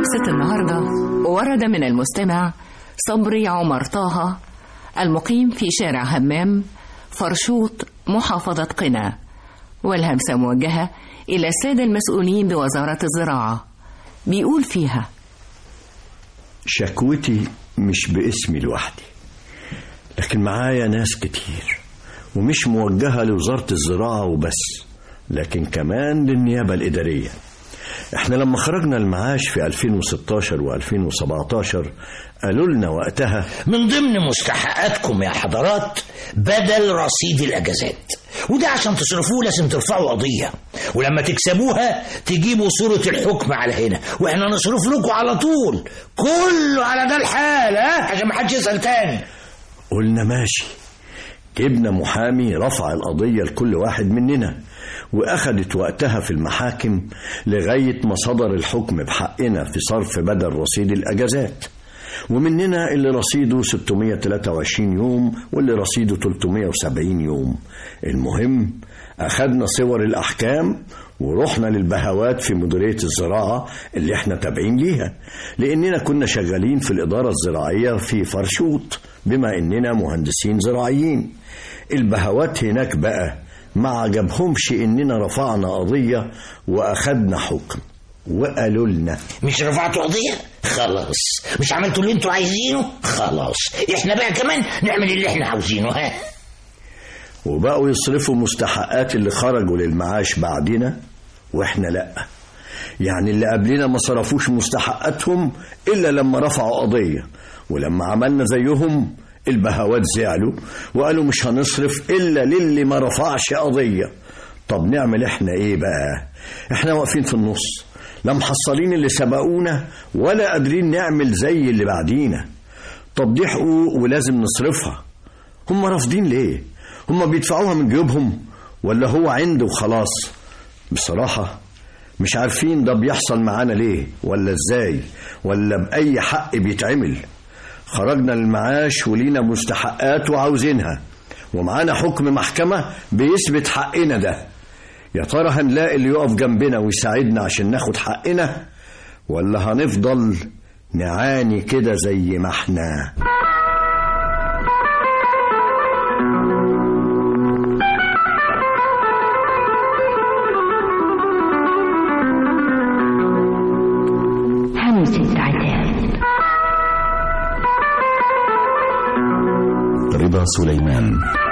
همسة النهاردة ورد من المستمع صبري عمر طه المقيم في شارع همام فرشوط محافظة قنا والهمسة موجهة إلى السادة المسؤولين بوزارة الزراعة بيقول فيها شكوتي مش باسمي لوحدي لكن معايا ناس كتير ومش موجهة لوزارة الزراعة وبس لكن كمان للنيابة الإدارية احنا لما خرجنا المعاش في 2016 و2017 قالوا لنا وقتها من ضمن مستحقاتكم يا حضرات بدل رصيد الاجازات وده عشان تصرفوه لازم ترفعوا قضيه ولما تكسبوها تجيبوا صوره الحكم على هنا واحنا نصرف لكم على طول كله على ده الحال ها عشان ما حدش يسال تاني قلنا ماشي جبنا محامي رفع القضية لكل واحد مننا وأخدت وقتها في المحاكم لغاية ما صدر الحكم بحقنا في صرف بدل رصيد الأجازات ومننا اللي رصيده 623 يوم واللي رصيده 370 يوم المهم أخدنا صور الأحكام ورحنا للبهوات في مديرية الزراعة اللي احنا تابعين ليها لأننا كنا شغالين في الإدارة الزراعية في فرشوط بما إننا مهندسين زراعيين البهوات هناك بقى ما عجبهمش إننا رفعنا قضية وأخدنا حكم وقالوا لنا مش رفعتوا قضيه خلاص مش عملتوا اللي انتوا عايزينه خلاص احنا بقى كمان نعمل اللي احنا عاوزينه ها وبقوا يصرفوا مستحقات اللي خرجوا للمعاش بعدنا واحنا لا يعني اللي قبلنا ما صرفوش مستحقاتهم الا لما رفعوا قضيه ولما عملنا زيهم البهوات زعلوا وقالوا مش هنصرف الا للي ما رفعش قضيه طب نعمل احنا ايه بقى احنا واقفين في النص لا محصلين اللي سبقونا ولا قادرين نعمل زي اللي بعدينا طب دي حقوق ولازم نصرفها هم رافضين ليه هم بيدفعوها من جيوبهم ولا هو عنده وخلاص بصراحة مش عارفين ده بيحصل معانا ليه ولا ازاي ولا بأي حق بيتعمل خرجنا للمعاش ولينا مستحقات وعاوزينها ومعانا حكم محكمة بيثبت حقنا ده يا ترى هنلاقي اللي يقف جنبنا ويساعدنا عشان ناخد حقنا ولا هنفضل نعاني كده زي ما احنا همسة عتاب رضا سليمان